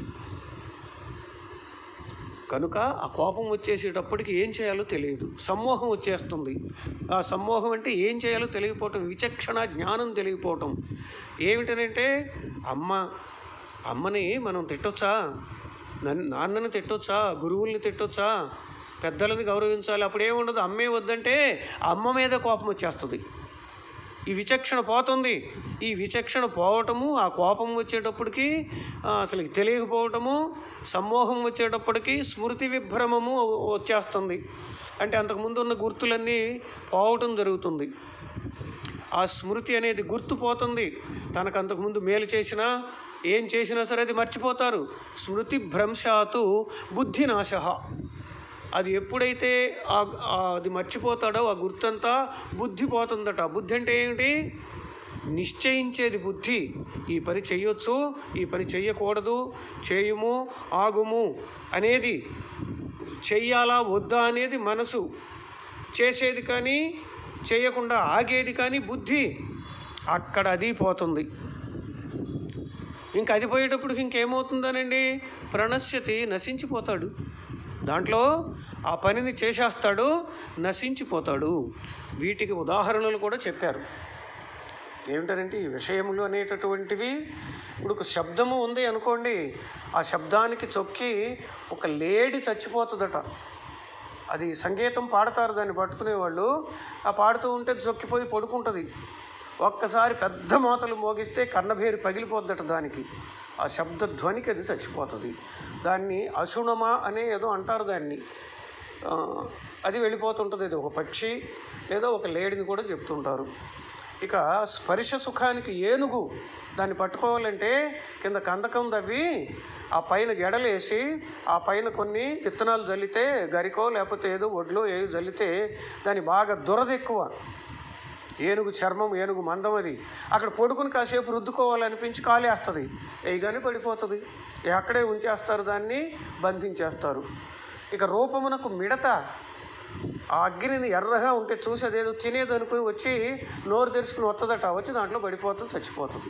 కనుక ఆ కోపం వచ్చేసేటప్పటికి ఏం చేయాలో తెలియదు సమ్మోహం వచ్చేస్తుంది ఆ సమ్మోహం అంటే ఏం చేయాలో తెలియకపోవటం విచక్షణ జ్ఞానం తెలియకపోవటం ఏమిటనంటే అమ్మ అమ్మని మనం తిట్టొచ్చా నన్ను నాన్నని తిట్టొచ్చా గురువుల్ని తిట్టొచ్చా పెద్దలని గౌరవించాలి అప్పుడు ఏముండదు అమ్మే వద్దంటే అమ్మ మీద కోపం వచ్చేస్తుంది ఈ విచక్షణ పోతుంది ఈ విచక్షణ పోవటము ఆ కోపం వచ్చేటప్పటికి ఆ, అసలు తెలియకపోవటము సమ్మోహం వచ్చేటప్పటికి స్మృతి విభ్రమము వచ్చేస్తుంది అంటే అంతకుముందు ఉన్న గుర్తులన్నీ పోవటం జరుగుతుంది ఆ స్మృతి అనేది గుర్తుపోతుంది తనకు అంతకుముందు మేలు చేసినా ఏం చేసినా సరే అది మర్చిపోతారు స్మృతి భ్రంశాతు బుద్ధినాశ అది ఎప్పుడైతే ఆ ఆ అది మర్చిపోతాడో ఆ గుర్తంతా బుద్ధి పోతుందట బుద్ధి అంటే ఏమిటి నిశ్చయించేది బుద్ధి ఈ పని చెయ్యొచ్చు ఈ పని చెయ్యకూడదు చేయుము ఆగుము అనేది చెయ్యాలా వద్దా అనేది మనసు చేసేది కానీ చేయకుండా ఆగేది కానీ బుద్ధి అక్కడ అది పోతుంది ఇంక అది పోయేటప్పుడు ఇంకేమవుతుందనండి ప్రణశ్యతి నశించిపోతాడు దాంట్లో ఆ పనిని చేసేస్తాడు నశించిపోతాడు వీటికి ఉదాహరణలు కూడా చెప్పారు ఏమిటంటే ఈ విషయములు అనేటటువంటివి ఇప్పుడు ఒక శబ్దము ఉంది అనుకోండి ఆ శబ్దానికి చొక్కి ఒక లేడి చచ్చిపోతుందట అది సంగీతం పాడతారు దాన్ని పట్టుకునేవాళ్ళు ఆ పాడుతూ ఉంటే చొక్కిపోయి పడుకుంటుంది ఒక్కసారి పెద్ద మోతలు మోగిస్తే కన్నభేరి పగిలిపోద్దట దానికి ఆ శబ్ద ధ్వనికి అది చచ్చిపోతుంది దాన్ని అశుణమా అనే ఏదో అంటారు దాన్ని ఆ, అది వెళ్ళిపోతుంటుంది ఇది ఒక పక్షి లేదా ఒక లేడిని కూడా చెప్తుంటారు ఇక స్పర్శ సుఖానికి ఏనుగు దాన్ని పట్టుకోవాలంటే కింద కందకం దవ్వి ఆ పైన గెడలేసి ఆ పైన కొన్ని విత్తనాలు జల్లితే గరికో లేకపోతే ఏదో ఒడ్లో ఏదో జల్లితే దాని బాగా దురద ఎక్కువ ఏనుగు చర్మం ఏనుగు మందం అది అక్కడ పడుకుని కాసేపు రుద్దుకోవాలనిపించి కాలేస్తుంది వేయగానే పడిపోతుంది ఇక అక్కడే ఉంచేస్తారు దాన్ని బంధించేస్తారు ఇక రూపమునకు మిడత ఆ అగ్నిని ఎర్రగా ఉంటే చూసి అదేదో తినేది అనుకుని వచ్చి నోరు తెరుచుకుని వస్తుందట వచ్చి దాంట్లో పడిపోతుంది చచ్చిపోతుంది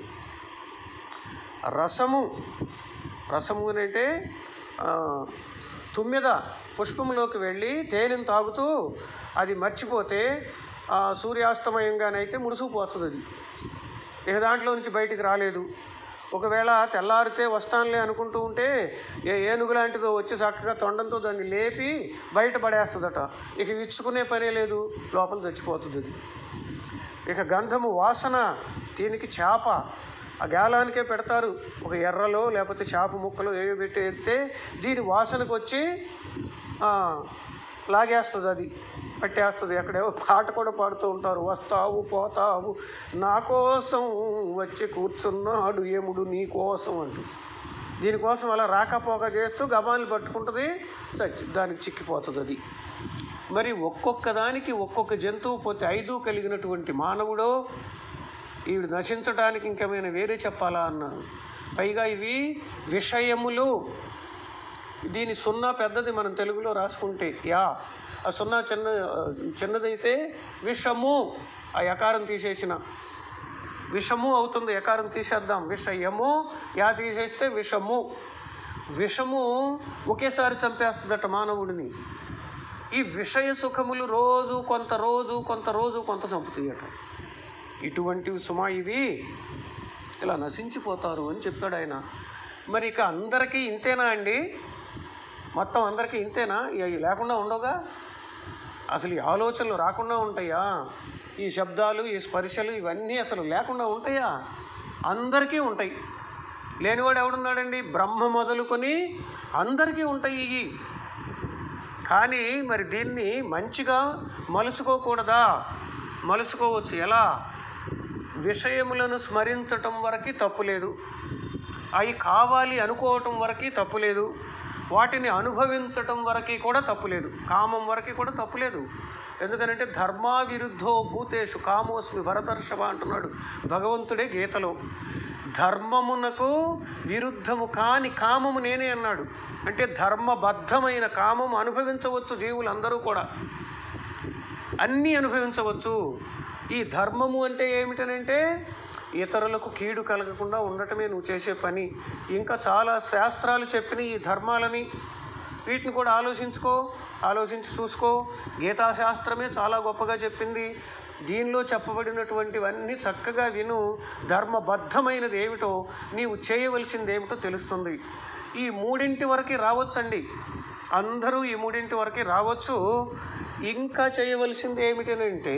రసము రసము అని అంటే ఆ, తుమ్మెద పుష్పంలోకి వెళ్ళి తేనెను తాగుతూ అది మర్చిపోతే ఆ, సూర్యాస్తమయంగానైతే ముడుసుకుపోతుంది అది ఇక దాంట్లో నుంచి బయటికి రాలేదు ఒకవేళ తెల్లారితే వస్తానులే అనుకుంటూ ఉంటే ఏ ఏనుగు లాంటిదో వచ్చి చక్కగా తొండంతో దాన్ని లేపి బయట పడేస్తుందట ఇక ఇచ్చుకునే పనే లేదు లోపల చచ్చిపోతుంది అది ఇక గంధము వాసన దీనికి చేప ఆ గాలానికే పెడతారు ఒక ఎర్రలో లేకపోతే చేప ముక్కలు ఏవి పెట్టి ఎత్తే దీని వాసనకు వచ్చి ఆ, లాగేస్తుంది అది పట్టేస్తుంది ఎక్కడేవో పాట కూడా పాడుతూ ఉంటారు వస్తావు పోతావు నా కోసం వచ్చి కూర్చున్నాడు ఏముడు నీ కోసం అంటూ దీనికోసం అలా రాకపోక చేస్తూ గబాన్ని పట్టుకుంటుంది చచ్చి దానికి చిక్కిపోతుంది అది మరి ఒక్కొక్క దానికి ఒక్కొక్క జంతువు పోతే ఐదు కలిగినటువంటి మానవుడో ఈవిడ నశించడానికి ఇంకేమైనా వేరే చెప్పాలా అన్నాను పైగా ఇవి విషయములు దీని సున్నా పెద్దది మనం తెలుగులో రాసుకుంటే యా ఆ సున్నా చిన్న చిన్నదైతే విషము ఆ యకారం తీసేసిన విషము అవుతుంది యకారం తీసేద్దాం విషయము యా తీసేస్తే విషము విషము ఒకేసారి చంపేస్తుందట మానవుడిని ఈ విషయ సుఖములు రోజు కొంత రోజు కొంత రోజు కొంత చంపుతాయట ఇటువంటివి సుమా ఇవి ఇలా నశించిపోతారు అని చెప్పాడు ఆయన మరి ఇక అందరికీ ఇంతేనా అండి మొత్తం అందరికీ ఇంతేనా ఇవి లేకుండా ఉండవుగా అసలు ఈ ఆలోచనలు రాకుండా ఉంటాయా ఈ శబ్దాలు ఈ స్పర్శలు ఇవన్నీ అసలు లేకుండా ఉంటాయా అందరికీ ఉంటాయి లేనివాడు ఎవడున్నాడండి బ్రహ్మ మొదలుకొని అందరికీ ఉంటాయి ఇవి కానీ మరి దీన్ని మంచిగా మలుచుకోకూడదా మలుచుకోవచ్చు ఎలా విషయములను స్మరించటం వరకు తప్పులేదు అవి కావాలి అనుకోవటం వరకు తప్పులేదు వాటిని అనుభవించటం వరకు కూడా తప్పులేదు కామం వరకు కూడా తప్పులేదు ఎందుకనంటే ధర్మా విరుద్ధో భూతేషు కామోస్మి భరతర్షభ అంటున్నాడు భగవంతుడే గీతలో ధర్మమునకు విరుద్ధము కాని కామము నేనే అన్నాడు అంటే ధర్మబద్ధమైన కామము అనుభవించవచ్చు జీవులందరూ కూడా అన్నీ అనుభవించవచ్చు ఈ ధర్మము అంటే ఏమిటనంటే ఇతరులకు కీడు కలగకుండా ఉండటమే నువ్వు చేసే పని ఇంకా చాలా శాస్త్రాలు చెప్పిన ఈ ధర్మాలని వీటిని కూడా ఆలోచించుకో ఆలోచించి చూసుకో గీతాశాస్త్రమే చాలా గొప్పగా చెప్పింది దీనిలో చెప్పబడినటువంటివన్నీ చక్కగా విను ధర్మబద్ధమైనది ఏమిటో నీవు చేయవలసింది ఏమిటో తెలుస్తుంది ఈ మూడింటి వరకు రావచ్చండి అందరూ ఈ మూడింటి వరకు రావచ్చు ఇంకా చేయవలసింది ఏమిటనంటే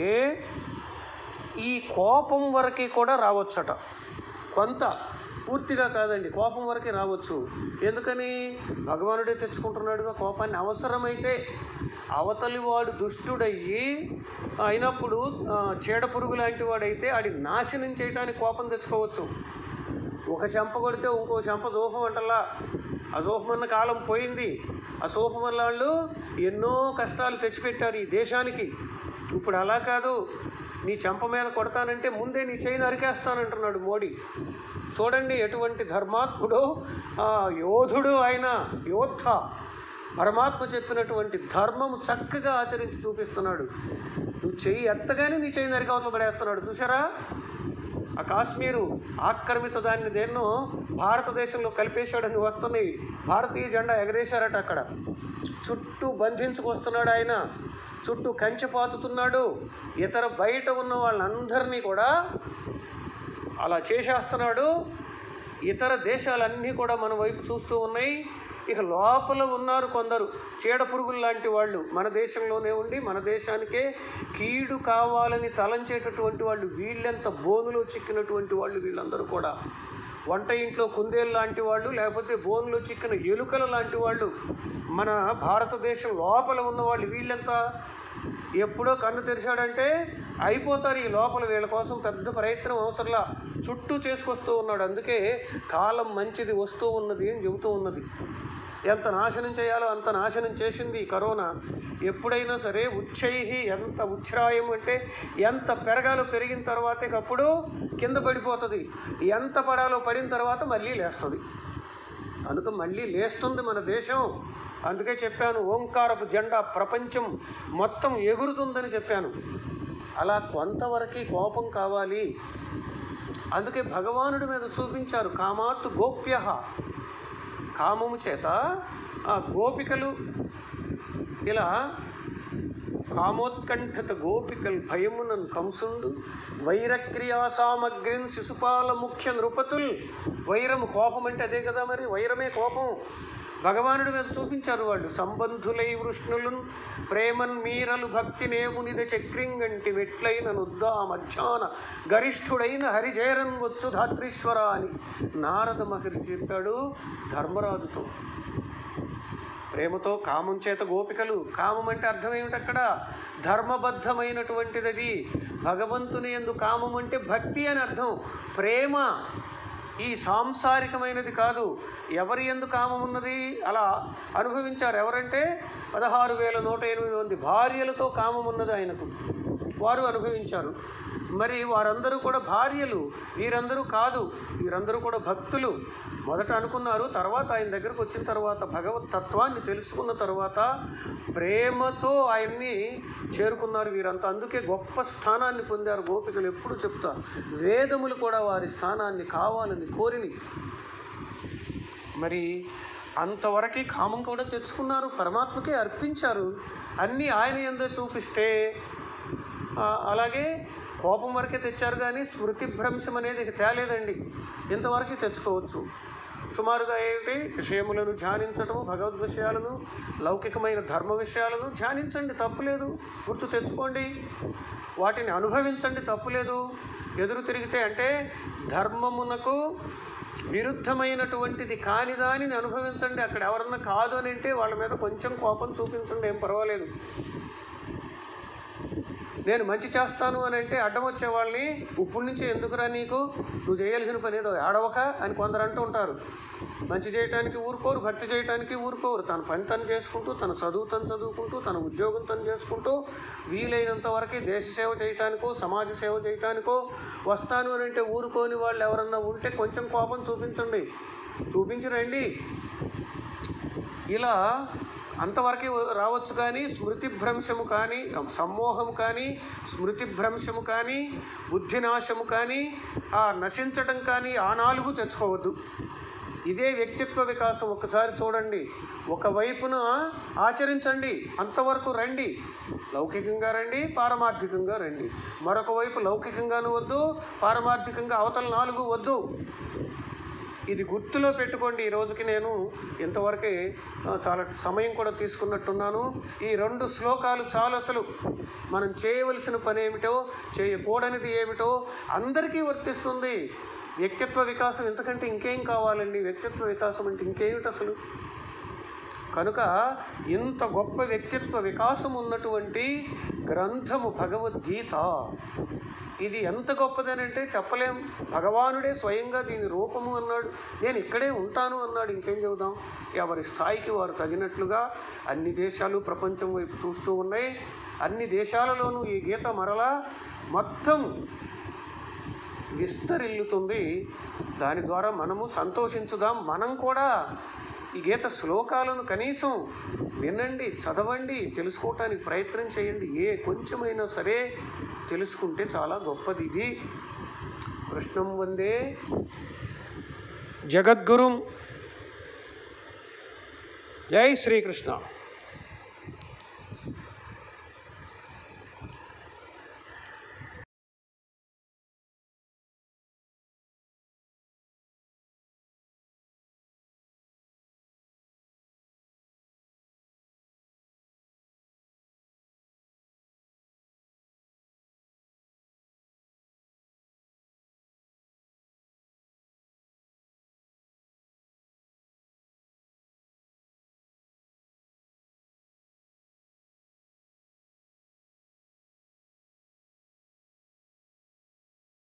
ఈ కోపం వరకు కూడా రావచ్చట కొంత పూర్తిగా కాదండి కోపం వరకే రావచ్చు ఎందుకని భగవానుడే తెచ్చుకుంటున్నాడుగా కోపాన్ని అవసరమైతే అవతలి వాడు దుష్టుడయ్యి అయినప్పుడు ఆ, చీడ పురుగు లాంటి వాడైతే ఆడి నాశనం చేయడానికి కోపం తెచ్చుకోవచ్చు ఒక చెంప కొడితే ఇంకో చెంప జోపం అంటల్లా ఆ జోపమన్న కాలం పోయింది ఆ సోపమన్న వాళ్ళు ఎన్నో కష్టాలు తెచ్చిపెట్టారు ఈ దేశానికి ఇప్పుడు అలా కాదు నీ చెంప మీద కొడతానంటే ముందే నీ చేయి నరికేస్తానంటున్నాడు మోడీ చూడండి ఎటువంటి ధర్మాత్ముడు ఆ, యోధుడు ఆయన యోద్ధ పరమాత్మ చెప్పినటువంటి ధర్మము చక్కగా ఆచరించి చూపిస్తున్నాడు నువ్వు చెయ్యి ఎత్తగానే నీ చెయ్యి నరికవతలు పడేస్తున్నాడు చూసారా ఆ కాశ్మీరు ఆక్రమిత దాన్ని దేన్నో భారతదేశంలో కలిపేశాడని వస్తున్నాయి భారతీయ జెండా ఎగరేశారట అక్కడ చుట్టూ బంధించుకొస్తున్నాడు ఆయన చుట్టూ కంచె పాతుతున్నాడు ఇతర బయట ఉన్న వాళ్ళందరినీ కూడా అలా చేసేస్తున్నాడు ఇతర దేశాలన్నీ కూడా మన వైపు చూస్తూ ఉన్నాయి ఇక లోపల ఉన్నారు కొందరు చీడ పురుగులు లాంటి వాళ్ళు మన దేశంలోనే ఉండి మన దేశానికే కీడు కావాలని తలంచేటటువంటి వాళ్ళు వీళ్ళెంత బోనులో చిక్కినటువంటి వాళ్ళు వీళ్ళందరూ కూడా వంట ఇంట్లో కుందేలు లాంటి వాళ్ళు లేకపోతే బోనులో చిక్కిన ఎలుకల లాంటి వాళ్ళు మన భారతదేశం లోపల ఉన్న వాళ్ళు వీళ్ళెంత ఎప్పుడో కన్ను తెరిచాడంటే అయిపోతారు ఈ లోపల వీళ్ళ కోసం పెద్ద ప్రయత్నం అవసరంలా చుట్టూ చేసుకొస్తూ ఉన్నాడు అందుకే కాలం మంచిది వస్తూ ఉన్నది అని చెబుతూ ఉన్నది ఎంత నాశనం చేయాలో అంత నాశనం చేసింది ఈ కరోనా ఎప్పుడైనా సరే ఉచ్చైహి ఎంత ఉచ్ఛ్రాయం అంటే ఎంత పెరగాలో పెరిగిన తర్వాత ఇక అప్పుడు కింద పడిపోతుంది ఎంత పడాలో పడిన తర్వాత మళ్ళీ లేస్తుంది కనుక మళ్ళీ లేస్తుంది మన దేశం అందుకే చెప్పాను ఓంకారపు జెండా ప్రపంచం మొత్తం ఎగురుతుందని చెప్పాను అలా కొంతవరకు కోపం కావాలి అందుకే భగవానుడి మీద చూపించారు కామాత్ గోప్య కామము చేత ఆ గోపికలు ఇలా కామోత్కంఠత గోపికల్ భయమునన్ కంసుండు వైరక్రియా సామగ్రిన్ శిశుపాల ముఖ్య నృపతుల్ వైరము కోపం అంటే అదే కదా మరి వైరమే కోపం భగవానుడి మీద చూపించారు వాళ్ళు సంబంధులై వృష్ణులున్ ప్రేమన్ మీరలు భక్తి నేమునిద చక్రింగంటి వెట్లైన నుద్దా మధ్యాహ్న గరిష్ఠుడైన హరిజేరన్ వచ్చు ధాత్రీశ్వర అని నారద మహర్షి చెప్పాడు ధర్మరాజుతో ప్రేమతో కామం చేత గోపికలు కామం అంటే అర్థం ఏమిటి అక్కడ ధర్మబద్ధమైనటువంటిది అది భగవంతుని ఎందు కామం అంటే భక్తి అని అర్థం ప్రేమ ఈ సాంసారికమైనది కాదు ఎవరి ఎందు కామం ఉన్నది అలా అనుభవించారు ఎవరంటే పదహారు వేల నూట ఎనిమిది మంది భార్యలతో కామం ఉన్నది ఆయనకు వారు అనుభవించారు మరి వారందరూ కూడా భార్యలు వీరందరూ కాదు వీరందరూ కూడా భక్తులు మొదట అనుకున్నారు తర్వాత ఆయన దగ్గరకు వచ్చిన తర్వాత భగవత్ తత్వాన్ని తెలుసుకున్న తర్వాత ప్రేమతో ఆయన్ని చేరుకున్నారు వీరంతా అందుకే గొప్ప స్థానాన్ని పొందారు గోపికలు ఎప్పుడు చెప్తా వేదములు కూడా వారి స్థానాన్ని కావాలని కోరిని మరి అంతవరకు కామం కూడా తెచ్చుకున్నారు పరమాత్మకే అర్పించారు అన్నీ ఆయన ఎందే చూపిస్తే ఆ, అలాగే కోపం వరకే తెచ్చారు కానీ స్మృతి భ్రంశం అనేది ఇక తేలేదండి ఇంతవరకు తెచ్చుకోవచ్చు సుమారుగా ఏంటి విషయములను ధ్యానించటము భగవద్ విషయాలను లౌకికమైన ధర్మ విషయాలను ధ్యానించండి తప్పులేదు గుర్తు తెచ్చుకోండి వాటిని అనుభవించండి తప్పులేదు ఎదురు తిరిగితే అంటే ధర్మమునకు విరుద్ధమైనటువంటిది కాని దానిని అనుభవించండి అక్కడ ఎవరన్నా కాదు అని అంటే వాళ్ళ మీద కొంచెం కోపం చూపించండి ఏం పర్వాలేదు నేను మంచి చేస్తాను అని అంటే అడ్డం వచ్చే వాళ్ళని ఇప్పుడు నుంచి ఎందుకురా నీకు నువ్వు చేయాల్సిన పని ఏదో ఆడవక అని కొందరు అంటూ ఉంటారు మంచి చేయటానికి ఊరుకోరు భక్తి చేయటానికి ఊరుకోరు తన పని తను చేసుకుంటూ తన చదువు తను చదువుకుంటూ తన ఉద్యోగం తను చేసుకుంటూ వీలైనంత వరకు దేశ సేవ చేయటానికో సమాజ సేవ చేయటానికో వస్తాను అని అంటే ఊరుకోని వాళ్ళు ఎవరన్నా ఉంటే కొంచెం కోపం చూపించండి చూపించి రండి ఇలా అంతవరకు రావచ్చు కానీ స్మృతి భ్రంశము కానీ సమ్మోహము కానీ స్మృతి భ్రంశము కానీ బుద్ధినాశము కానీ ఆ నశించడం కానీ ఆ నాలుగు తెచ్చుకోవద్దు ఇదే వ్యక్తిత్వ వికాసం ఒకసారి చూడండి ఒకవైపున ఆచరించండి అంతవరకు రండి లౌకికంగా రండి పారమార్థికంగా రండి మరొక వైపు లౌకికంగాను వద్దు పారమార్థికంగా అవతల నాలుగు వద్దు ఇది గుర్తులో పెట్టుకోండి ఈ రోజుకి నేను ఇంతవరకే ఆ, చాలా సమయం కూడా తీసుకున్నట్టున్నాను ఈ రెండు శ్లోకాలు చాలు అసలు మనం చేయవలసిన పని ఏమిటో చేయకూడనిది ఏమిటో అందరికీ వర్తిస్తుంది వ్యక్తిత్వ వికాసం ఇంతకంటే ఇంకేం కావాలండి వ్యక్తిత్వ వికాసం అంటే ఇంకేమిటి అసలు కనుక ఇంత గొప్ప వ్యక్తిత్వ వికాసం ఉన్నటువంటి గ్రంథము భగవద్గీత ఇది ఎంత గొప్పదనంటే చెప్పలేం భగవానుడే స్వయంగా దీని రూపము అన్నాడు నేను ఇక్కడే ఉంటాను అన్నాడు ఇంకేం చెబుదాం ఎవరి స్థాయికి వారు తగినట్లుగా అన్ని దేశాలు ప్రపంచం వైపు చూస్తూ ఉన్నాయి అన్ని దేశాలలోనూ ఈ గీత మరలా మొత్తం విస్తరిల్లుతుంది దాని ద్వారా మనము సంతోషించుదాం మనం కూడా ఈ గీత శ్లోకాలను కనీసం వినండి చదవండి తెలుసుకోవటానికి ప్రయత్నం చేయండి ఏ కొంచెమైనా సరే తెలుసుకుంటే చాలా గొప్పది ఇది కృష్ణం వందే జగద్గురుం జై శ్రీకృష్ణ